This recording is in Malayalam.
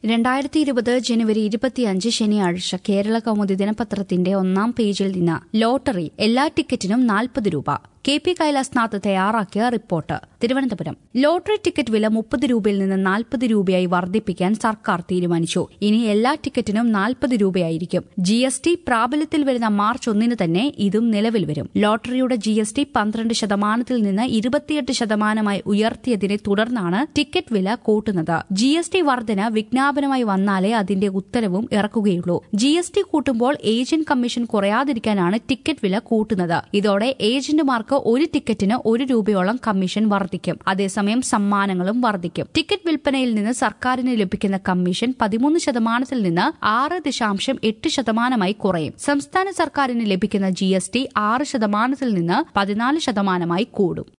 രണ്ടായിരത്തി ഇരുപത് ജനുവരി ഇരുപത്തിയഞ്ച് ശനിയാഴ്ച കേരള കൗമുദി ദിനപത്രത്തിന്റെ ഒന്നാം പേജിൽ നിന്ന് ലോട്ടറി എല്ലാ ടിക്കറ്റിനും നാൽപ്പത് രൂപ കെ പി കൈലാസ്നാഥ് തയ്യാറാക്കിയ റിപ്പോർട്ട് തിരുവനന്തപുരം ലോട്ടറി ടിക്കറ്റ് വില മുപ്പത് രൂപയിൽ നിന്ന് നാൽപ്പത് രൂപയായി വർദ്ധിപ്പിക്കാൻ സർക്കാർ തീരുമാനിച്ചു ഇനി എല്ലാ ടിക്കറ്റിനും നാൽപ്പത് രൂപയായിരിക്കും ജി എസ് ടി പ്രാബല്യത്തിൽ വരുന്ന മാർച്ച് ഒന്നിന് തന്നെ ഇതും നിലവിൽ വരും ലോട്ടറിയുടെ ജി എസ് ടി പന്ത്രണ്ട് ശതമാനത്തിൽ നിന്ന് ഇരുപത്തിയെട്ട് ശതമാനമായി ഉയർത്തിയതിനെ തുടർന്നാണ് ടിക്കറ്റ് വില കൂട്ടുന്നത് ജി എസ് ടി വർധന വിജ്ഞാപനമായി വന്നാലേ അതിന്റെ ഉത്തരവും ഇറക്കുകയുള്ളൂ ജി എസ് ടി കൂട്ടുമ്പോൾ ഏജന്റ് കമ്മീഷൻ കുറയാതിരിക്കാനാണ് ടിക്കറ്റ് വില കൂട്ടുന്നത് ഇതോടെ ഏജന്റുമാർക്ക് ഒരു ടിക്കറ്റിന് ഒരു രൂപയോളം കമ്മീഷൻ വർദ്ധിക്കും അതേസമയം സമ്മാനങ്ങളും വർദ്ധിക്കും ടിക്കറ്റ് വിൽപ്പനയിൽ നിന്ന് സർക്കാരിന് ലഭിക്കുന്ന കമ്മീഷൻ പതിമൂന്ന് ശതമാനത്തിൽ നിന്ന് ആറ് ദശാംശം എട്ട് ശതമാനമായി കുറയും സംസ്ഥാന സർക്കാരിന് ലഭിക്കുന്ന ജി എസ് ടി ആറ് ശതമാനത്തിൽ നിന്ന് പതിനാല് ശതമാനമായി കൂടും